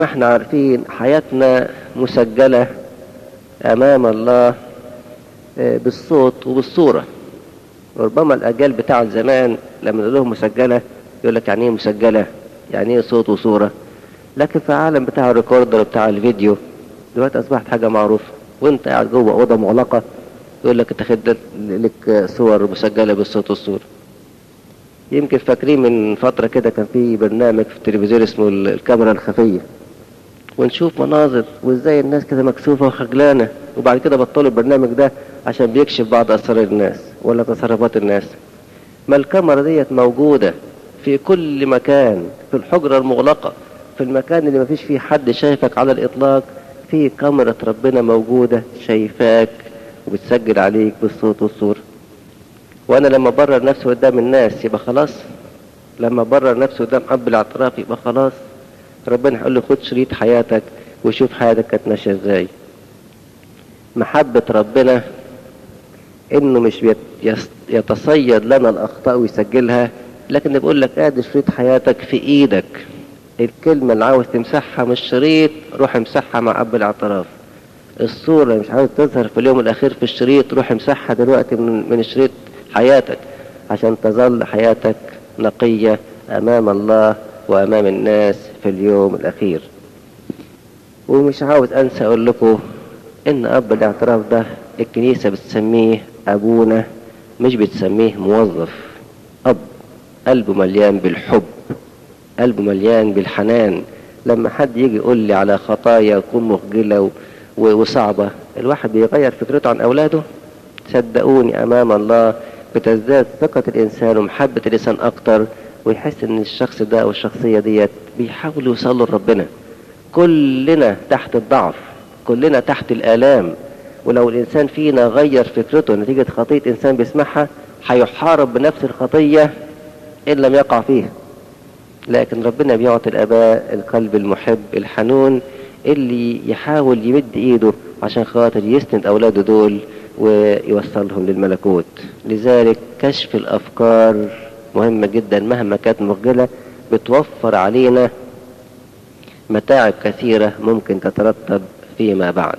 احنا عارفين حياتنا مسجلة امام الله بالصوت وبالصورة ربما الاجيال بتاع زمان لما نقول لهم مسجلة يقول لك يعني ايه مسجلة يعني ايه صوت وصورة لكن في العالم بتاع الريكوردر بتاع الفيديو دلوقتي اصبحت حاجة معروفة وانت قاعد جوه اوضة مغلقة يقول لك انت خد لك صور مسجلة بالصوت والصورة يمكن فاكرين من فترة كده كان في برنامج في التلفزيون اسمه الكاميرا الخفية ونشوف مناظر وازاي الناس كده مكسوفة وخجلانة وبعد كده بطلوا البرنامج ده عشان بيكشف بعض اسرار الناس ولا تصرفات الناس ما الكاميرا ديت موجودة في كل مكان في الحجرة المغلقة في المكان اللي مفيش فيه حد شايفك على الاطلاق في كاميرا ربنا موجودة شايفاك وبتسجل عليك بالصوت والصورة وانا لما برر نفسي قدام الناس يبقى خلاص لما برر نفسي قدام اب الاعتراف يبقى خلاص ربنا هيقول له خد شريط حياتك وشوف حياتك كانت ماشيه ازاي محبة ربنا انه مش يتصيد لنا الاخطاء ويسجلها لكن بيقول لك ادي شريط حياتك في ايدك الكلمة اللي عاوز تمسحها من الشريط روح امسحها مع اب الاعتراف الصورة اللي مش عاوز تظهر في اليوم الاخير في الشريط روح امسحها دلوقتي من, من الشريط حياتك عشان تظل حياتك نقية امام الله وامام الناس في اليوم الاخير ومش عاوز انسى اقول لكم ان اب الاعتراف ده الكنيسة بتسميه ابونا مش بتسميه موظف اب قلبه مليان بالحب قلبه مليان بالحنان لما حد يجي يقول لي على خطايا تكون مخجلة وصعبة الواحد بيغير فكرته عن اولاده صدقوني امام الله بتزداد ثقة الانسان ومحبة الانسان اكتر ويحس ان الشخص ده او الشخصية ديت بيحاولوا يوصلوا لربنا كلنا تحت الضعف كلنا تحت الالام ولو الانسان فينا غير فكرته نتيجة خطية انسان بيسمعها هيحارب بنفس الخطية ان لم يقع فيها لكن ربنا بيعطي الاباء القلب المحب الحنون اللي يحاول يمد ايده عشان خاطر يسند اولاده دول ويوصلهم للملكوت لذلك كشف الافكار مهمة جدا مهما كانت مخجلة بتوفر علينا متاعب كثيرة ممكن تترتب فيما بعد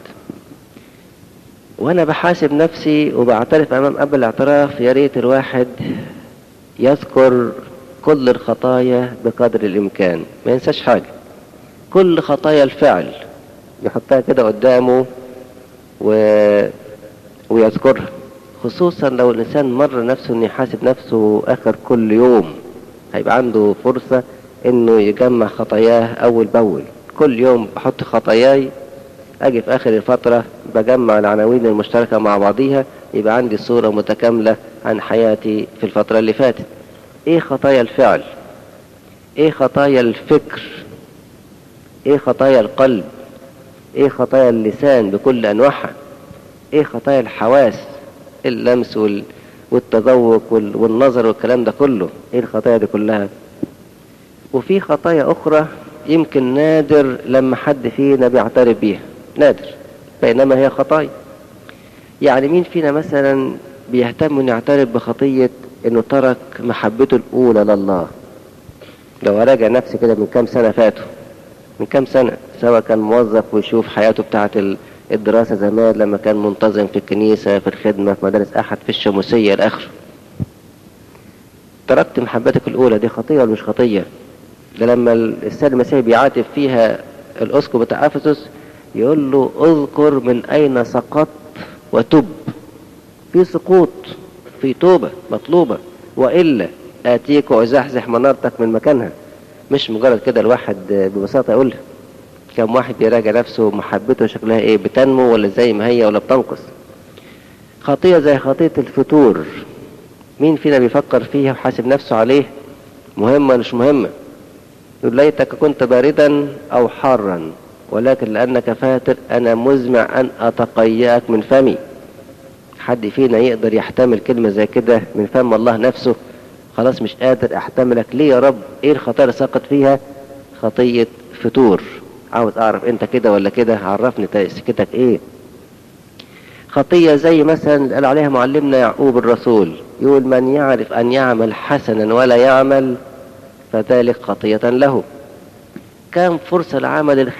وانا بحاسب نفسي وبعترف امام اب الاعتراف يا ريت الواحد يذكر كل الخطايا بقدر الامكان ما ينساش حاجة كل خطايا الفعل يحطها كده قدامه و... ويذكرها خصوصا لو الانسان مر نفسه انه يحاسب نفسه اخر كل يوم هيبقى عنده فرصة انه يجمع خطاياه اول باول كل يوم بحط خطاياي اجي في اخر الفترة بجمع العناوين المشتركة مع بعضيها يبقى عندي صورة متكاملة عن حياتي في الفترة اللي فاتت ايه خطايا الفعل ايه خطايا الفكر ايه خطايا القلب ايه خطايا اللسان بكل انواعها ايه خطايا الحواس اللمس وال... والتذوق وال... والنظر والكلام ده كله ايه الخطايا دي كلها وفي خطايا اخرى يمكن نادر لما حد فينا بيعترف بيها نادر بينما هي خطايا يعني مين فينا مثلا بيهتم انه يعترف بخطية انه ترك محبته الاولى لله لو اراجع نفسي كده من كام سنة فاتوا من كام سنة سواء كان موظف ويشوف حياته بتاعت الدراسة زمان لما كان منتظم في الكنيسة في الخدمة في مدارس أحد في الشموسية الآخر تركت محبتك الأولى دي خطية ولا مش خطية ده لما السيد المسيح بيعاتب فيها الأسقف بتاع أفسس يقول له اذكر من أين سقطت وتب في سقوط في توبة مطلوبة وإلا آتيك وأزحزح منارتك من مكانها مش مجرد كده الواحد ببساطة يقولها كم واحد بيراجع نفسه محبته شكلها ايه بتنمو ولا زي ما هي ولا بتنقص خطية زي خطية الفتور مين فينا بيفكر فيها وحاسب نفسه عليه مهمة مش مهمة يقول ليتك كنت باردا او حارا ولكن لانك فاتر انا مزمع ان اتقيأك من فمي حد فينا يقدر يحتمل كلمة زي كده من فم الله نفسه خلاص مش قادر احتملك ليه يا رب ايه الخطايا اللي سقط فيها خطية فتور عاوز اعرف انت كده ولا كده عرفني سكتك ايه خطية زي مثلا اللي قال عليها معلمنا يعقوب الرسول يقول من يعرف ان يعمل حسنا ولا يعمل فذلك خطية له كم فرصة لعمل